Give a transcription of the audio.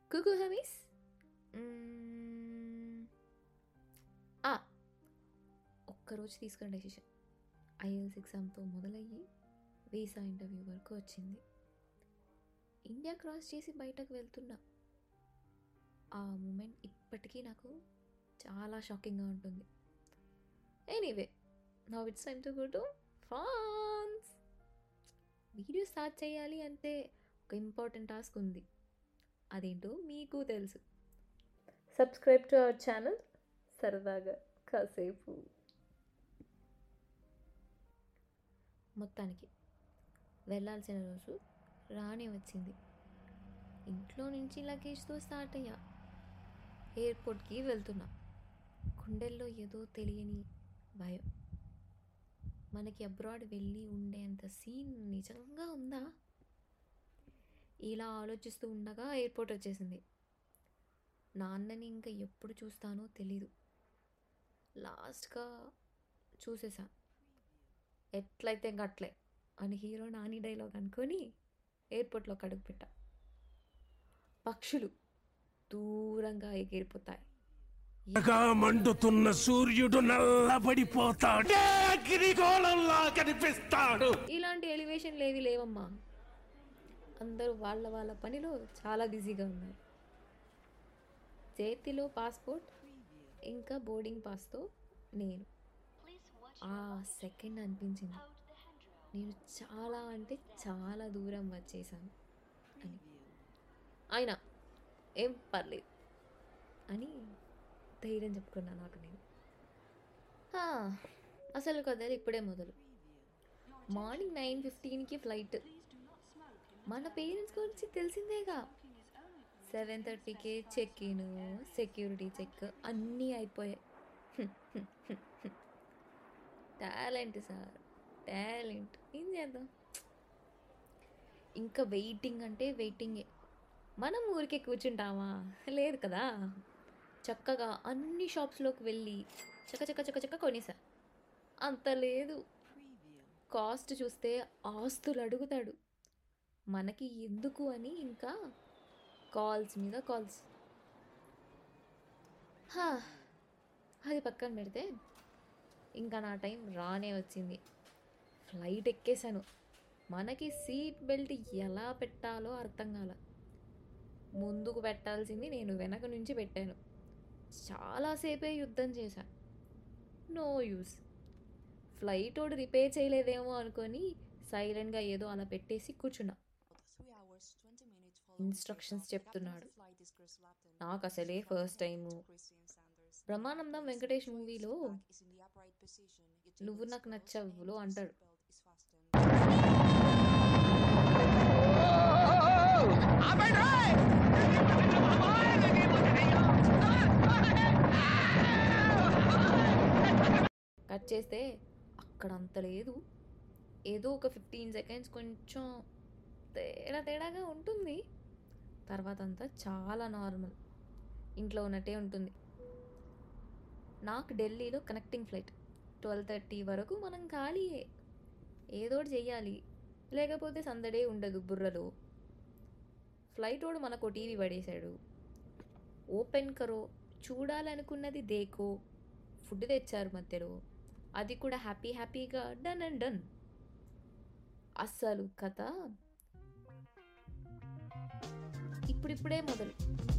కుకు హమీస్ ఒక్కరోజు తీసుకున్న decision IELTS ఎగ్జామ్తో మొదలయ్యి వీసా ఇంటర్వ్యూ వరకు వచ్చింది ఇండియా క్రాస్ చేసి బయటకు వెళ్తున్నా ఆ మూమెంట్ ఇప్పటికీ నాకు చాలా షాకింగ్గా ఉంటుంది anyway now it's time to go to France video start చేయాలి అంటే ఒక ఇంపార్టెంట్ టాస్క్ ఉంది అదేంటో మీకు తెలుసు సబ్స్క్రైబ్ టు అవర్ ఛానల్ సరదాగా కాసేపు మొత్తానికి వెళ్ళాల్సిన రోజు రానే వచ్చింది ఇంట్లో నుంచి లగేజ్తో స్టార్ట్ అయ్యా ఎయిర్పోర్ట్కి వెళ్తున్నా గుండెల్లో ఏదో తెలియని భయం మనకి అబ్రాడ్ వెళ్ళి ఉండేంత సీన్ నిజంగా ఉందా ఇలా ఆలోచిస్తూ ఉండగా ఎయిర్పోర్ట్ వచ్చేసింది నాన్నని ఇంకా ఎప్పుడు చూస్తానో తెలీదు లాస్ట్గా చూసేసా ఎట్లయితే ఇంక అట్లే అని హీరో నాని డైలాగ్ అనుకొని ఎయిర్పోర్ట్లో కడుగు పెట్టా పక్షులు దూరంగా ఎగిరిపోతాయి ఎర్రగా మండుతున్న సూర్యుడు నల్లబడిపోతాడు అగ్నిగోళంలా కనిపిస్తాడు ఇలాంటి ఎలివేషన్లు ఏవి లేవమ్మా అందరూ వాళ్ళ వాళ్ళ పనిలో చాలా బిజీగా ఉన్నారు చేతిలో పాస్పోర్ట్ ఇంకా బోర్డింగ్ పాస్తో నేను ఆ సెకండ్ అనిపించింది నేను చాలా అంటే చాలా దూరం వచ్చేసాను అని అయినా ఏం పర్లేదు అని ధైర్యం చెప్పుకున్నాను నాకు నేను హా, అసలు కథలు ఇప్పుడే మొదలు మార్నింగ్ నైన్ ఫిఫ్టీన్కి ఫ్లైట్ మన పేరెంట్స్ గురించి తెలిసిందేగా సెవెన్ థర్టీకే చెక్ ఇన్ సెక్యూరిటీ చెక్ అన్నీ అయిపోయాయి టాలెంట్ సార్ టాలెంట్ ఏం చేద్దాం ఇంకా వెయిటింగ్ అంటే వెయిటింగే మనం ఊరికే కూర్చుంటామా లేదు కదా చక్కగా అన్ని షాప్స్లోకి వెళ్ళి చక్క చక్క చక్క చక్క కొనేసా అంత లేదు కాస్ట్ చూస్తే ఆస్తులు అడుగుతాడు మనకి ఎందుకు అని ఇంకా కాల్స్ మీద కాల్స్ హా, అది పక్కన పెడితే ఇంకా నా టైం రానే వచ్చింది ఫ్లైట్ ఎక్కేశాను మనకి సీట్ బెల్ట్ ఎలా పెట్టాలో అర్థం కాల ముందుకు పెట్టాల్సింది నేను వెనక నుంచి పెట్టాను చాలాసేపే యుద్ధం చేశా నో యూస్ ఫ్లైట్ వాడు రిపేర్ చేయలేదేమో అనుకొని సైలెంట్గా ఏదో అలా పెట్టేసి కూర్చున్నా ఇన్స్ట్రక్షన్స్ చెప్తున్నాడు నాకు అసలే ఫస్ట్ టైము బ్రహ్మానందం వెంకటేష్ మూవీలో నువ్వు నాకు నచ్చవులో అంటాడు కట్ చేస్తే అక్కడ అంత లేదు ఏదో ఒక ఫిఫ్టీన్ సెకండ్స్ కొంచెం తేడా తేడాగా ఉంటుంది తర్వాత అంతా చాలా నార్మల్ ఇంట్లో ఉన్నట్టే ఉంటుంది నాకు ఢిల్లీలో కనెక్టింగ్ ఫ్లైట్ ట్వెల్వ్ థర్టీ వరకు మనం ఖాళీయే ఏదోటి చెయ్యాలి లేకపోతే సందడే ఉండదు బుర్రలో ఫ్లైట్ వాడు మనకు టీవీ పడేశాడు ఓపెన్ కరో చూడాలనుకున్నది దేకో ఫుడ్ తెచ్చారు మధ్యలో అది కూడా హ్యాపీ హ్యాపీగా డన్ అండ్ డన్ అస్సలు కథ ఇప్పుడిప్పుడే మొదలు